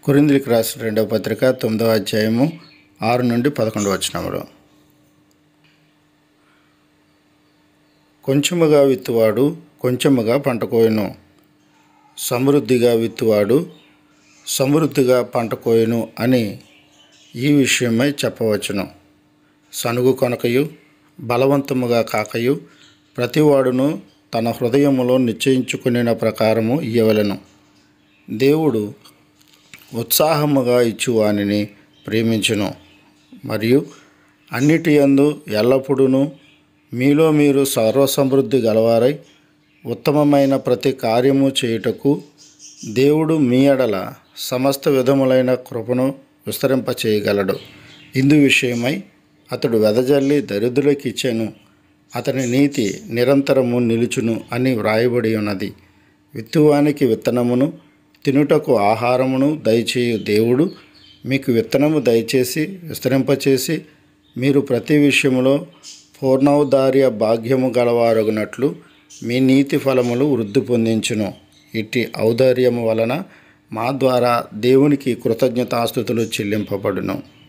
కొరిందులకు రాసిన రెండవ పత్రిక తొమ్మిదవ అధ్యాయము ఆరు నుండి పదకొండు వచనములు కొంచెముగా విత్తువాడు కొంచెముగా పంట కోయును సమృద్ధిగా విత్తువాడు సమృద్ధిగా పంట కోయును అని ఈ విషయమై చెప్పవచ్చును సనుగు కొనకయు బలవంతముగా కాకయు ప్రతివాడును తన హృదయములో నిశ్చయించుకునిన ప్రకారము ఇయ్యవలెను దేవుడు ఉత్సాహముగా ఇచ్చువానిని ప్రేమించును మరియు అన్నిటి యందు ఎల్లప్పుడూ మీలో మీరు సర్వసమృద్ధి గలవారై ఉత్తమమైన ప్రతి కార్యము చేయుటకు దేవుడు మీ ఎడల సమస్త విధములైన కృపను విస్తరింపచేయగలడు ఇందు విషయమై అతడు వెదజల్లి దరిద్రులకు ఇచ్చెను అతని నీతి నిరంతరము నిలుచును అని వ్రాయబడి ఉన్నది విత్తువానికి విత్తనమును తినుటకు ఆహారమును దయచేయు దేవుడు మీకు విత్తనము దయచేసి విస్తరింపచేసి మీరు ప్రతి విషయములో పూర్ణౌదార్య భాగ్యము గలవారగునట్లు మీ నీతి ఫలములు వృద్ధి పొందించును ఇట్టి ఔదార్యము వలన మా ద్వారా దేవునికి కృతజ్ఞతాస్థుతులు చెల్లింపబడును